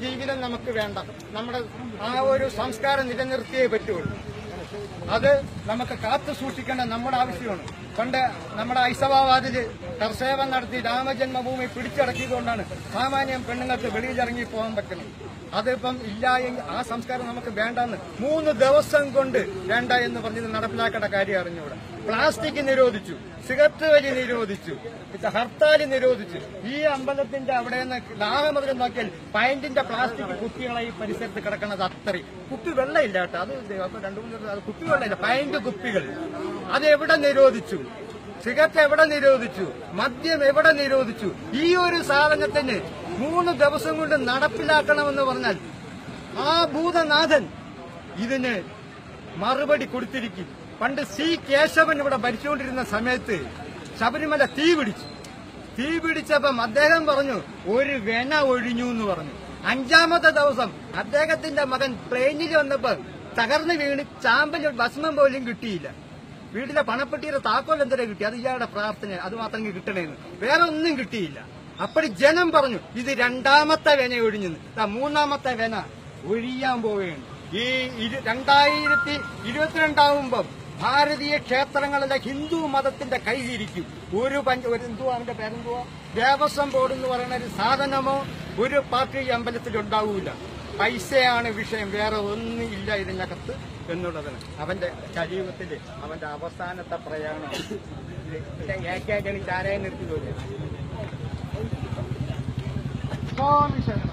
ജീവിതം നമുക്ക് വേണ്ട നമ്മുടെ ആ ഒരു സംസ്കാരം നിലനിർത്തിയേ പറ്റുള്ളൂ അത് നമുക്ക് കാത്തു സൂക്ഷിക്കേണ്ട നമ്മുടെ ആവശ്യമാണ് പണ്ട് നമ്മുടെ ഐസവാബാദില് കർഷേവം നടത്തി രാമജന്മഭൂമി പിടിച്ചടക്കിയതുകൊണ്ടാണ് സാമാന്യം പെണ്ണുങ്ങൾക്ക് വെളിയിലിറങ്ങി പോകാൻ പറ്റുന്നത് അതിപ്പം ഇല്ല എങ്കിൽ ആ സംസ്കാരം നമുക്ക് വേണ്ടെന്ന് മൂന്ന് ദിവസം കൊണ്ട് വേണ്ട എന്ന് പറഞ്ഞത് നടപ്പിലാക്കേണ്ട കാര്യം അറിഞ്ഞൂടെ പ്ലാസ്റ്റിക് നിരോധിച്ചു സിഗരറ്റ് വലി നിരോധിച്ചു ഇത് ഹർത്താൽ നിരോധിച്ചു ഈ അമ്പലത്തിന്റെ അവിടെ നിന്ന് രാമമൃഗം നോക്കിയാൽ പൈന്റിന്റെ പ്ലാസ്റ്റിക് കുപ്പികളെ ഈ പരിസരത്ത് കിടക്കുന്നത് അത്രയും കുപ്പി വെള്ളമില്ല കേട്ടോ അത് ഇത് അപ്പൊ രണ്ടു മൂന്ന് ദിവസം അത് കുപ്പി വെള്ളമില്ല പൈന്റ് കുപ്പികൾ അത് എവിടെ നിരോധിച്ചു സിഗരറ്റ് എവിടെ നിരോധിച്ചു മദ്യം എവിടെ നിരോധിച്ചു ഈ ഒരു സാധനത്തിന് മൂന്ന് ദിവസം കൊണ്ട് നടപ്പിലാക്കണമെന്ന് പറഞ്ഞാൽ ആ ഭൂതനാഥൻ ഇതിന് മറുപടി കൊടുത്തിരിക്കും പണ്ട് സി കേശവൻ ഇവിടെ ഭരിച്ചുകൊണ്ടിരുന്ന സമയത്ത് ശബരിമല തീ പിടിച്ചു തീ പിടിച്ചപ്പം അദ്ദേഹം പറഞ്ഞു ഒരു വെന ഒഴിഞ്ഞു എന്ന് പറഞ്ഞു അഞ്ചാമത്തെ ദിവസം അദ്ദേഹത്തിന്റെ മകൻ പ്ലെയിനിൽ വന്നപ്പോ തകർന്നു വീണ് ചാമ്പൽ ഭസ്മം പോലും കിട്ടിയില്ല വീട്ടിലെ പണപ്പെട്ടിയുടെ താക്കോൽ എന്തിനാ കിട്ടി അത് ഇയാളുടെ പ്രാർത്ഥന അത് മാത്രം കിട്ടണേന്ന് വേറെ ഒന്നും കിട്ടിയില്ല അപ്പോൾ ജനം പറഞ്ഞു ഇത് രണ്ടാമത്തെ വെന ഒഴിഞ്ഞെന്ന് ദാ മൂന്നാമത്തെ വെന ഒഴിയാൻ പോവുകയാണ് ഈ ഇരു- രണ്ടായിരത്തി ഇരുപത്തിരണ്ടാവുമ്പം ഭാരതീയ ക്ഷേത്രങ്ങളിലെ ഹിന്ദു മതത്തിന്റെ കൈയിരിക്കും ഒരു പഞ്ച ഒരു എന്തുവാ അവന്റെ പേരെന്തുവാ ദേവസ്വം ബോർഡ് എന്ന് പറയുന്ന ഒരു സാധനമോ ഒരു പാർട്ടി ഈ അമ്പലത്തിൽ ഉണ്ടാവൂല പൈസയാണ് വിഷയം വേറെ ഒന്നും ഇല്ല ഇതിനകത്ത് എന്നുള്ളതാണ് അവന്റെ ശരീരത്തില് അവന്റെ അവസാനത്തെ പ്രയാണം ഏക്കാക്കണി ചാരയെ നിർത്തി തോന്നി സ്വാമി ശരണം